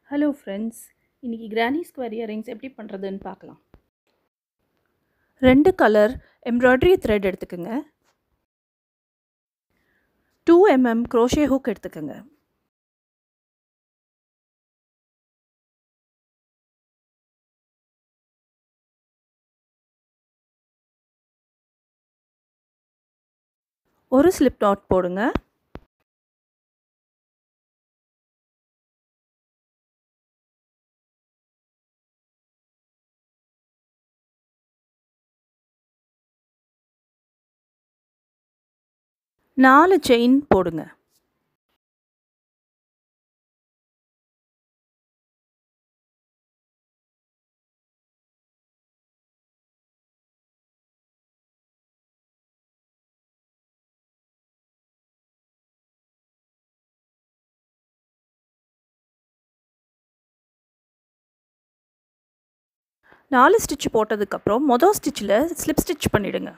hello friends இன்றைக்கி granny square earrings எப்படி பண்ணுறதுன்னு பார்க்கலாம் ரெண்டு கலர் எம்ப்ராய்டரி த்ரெட் எடுத்துக்கோங்க டூ எம்எம் க்ரோஷே ஹூக் எடுத்துக்கோங்க ஒரு ஸ்லிப் நாட் போடுங்க நாலு செயின் போடுங்க நாலு ஸ்டிச் போட்டதுக்கப்புறம் மொதல் ஸ்டிச்சில் ஸ்லிப் ஸ்டிச் பண்ணிவிடுங்க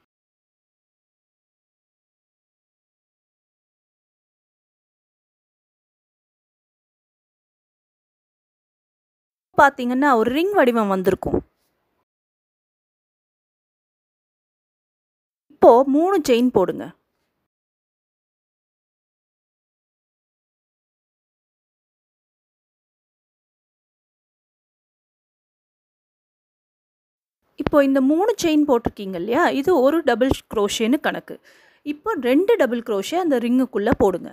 பார்த்தீங்கன்னா ஒரு ரிங் வடிவம் வந்திருக்கும் இப்போ மூணு செயின் போடுங்க இப்போ இந்த மூணு செயின் போட்டிருக்கீங்க இல்லையா இது ஒரு டபுள் க்ரோஷேன்னு கணக்கு இப்போ ரெண்டு டபுள் க்ரோஷே அந்த ரிங்குக்குள்ளே போடுங்க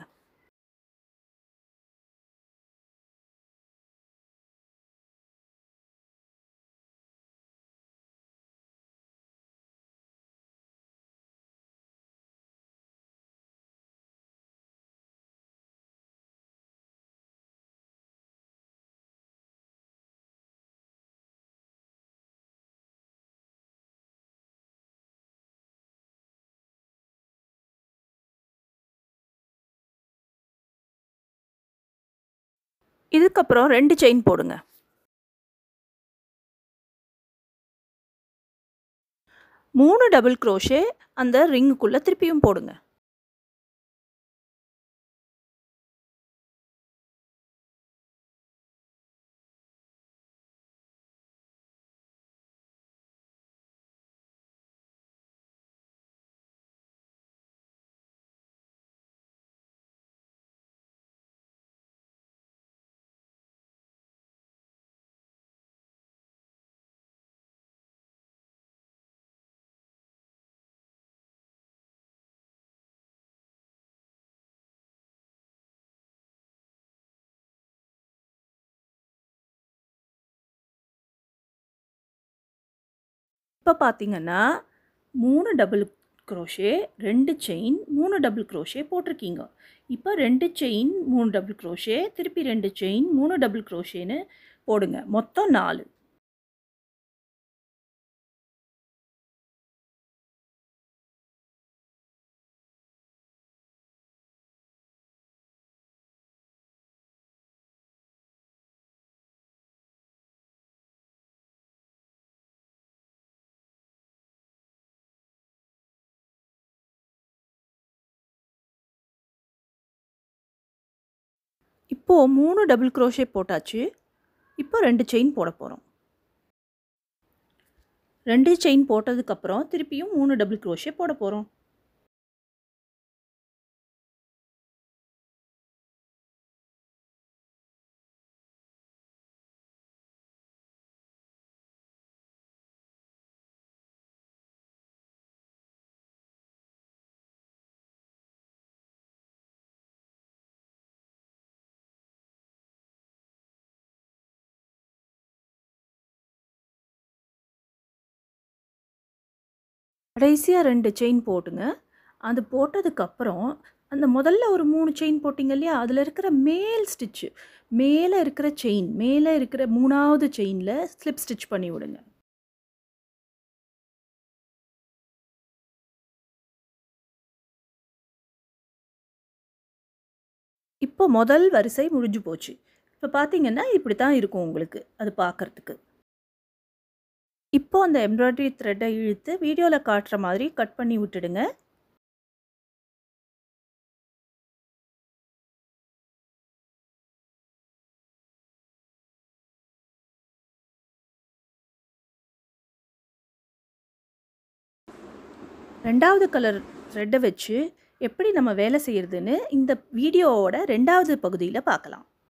இதுக்கப்புறம் ரெண்டு செயின் போடுங்க மூணு டபுள் க்ரோஷே அந்த ரிங்குக்குள்ளே திருப்பியும் போடுங்க இப்போ பார்த்தீங்கன்னா மூணு டபுள் க்ரோஷே ரெண்டு செயின் மூணு டபுள் க்ரோஷே போட்டிருக்கீங்க இப்போ ரெண்டு செயின் மூணு டபுள் க்ரோஷே திருப்பி ரெண்டு செயின் மூணு டபுள் க்ரோஷேன்னு போடுங்க மொத்தம் நாலு இப்போது மூணு டபுள் க்ரோஷே போட்டாச்சு இப்போ ரெண்டு செயின் போட போகிறோம் ரெண்டு செயின் போட்டதுக்கப்புறம் திருப்பியும் மூணு டபுள் க்ரோஷே போட போகிறோம் கடைசியாக ரெண்டு செயின் போட்டுங்க அது போட்டதுக்கப்புறம் அந்த முதல்ல ஒரு மூணு செயின் போட்டிங்க இல்லையா அதில் இருக்கிற மேல் ஸ்டிச்சு மேலே இருக்கிற செயின் மேலே இருக்கிற மூணாவது செயினில் ஸ்லிப் ஸ்டிச் பண்ணி விடுங்க இப்போ முதல் வரிசை முடிஞ்சு போச்சு இப்போ பார்த்தீங்கன்னா இப்படி தான் இருக்கும் உங்களுக்கு அது பார்க்குறதுக்கு இப்போ அந்த எம்ப்ராய்டரி த்ரெட்டை இழுத்து வீடியோவில் காட்டுற மாதிரி கட் பண்ணி விட்டுடுங்க ரெண்டாவது கலர் த்ரெட்டை வச்சு எப்படி நம்ம வேலை செய்கிறதுன்னு இந்த வீடியோவோட ரெண்டாவது பகுதியில் பார்க்கலாம்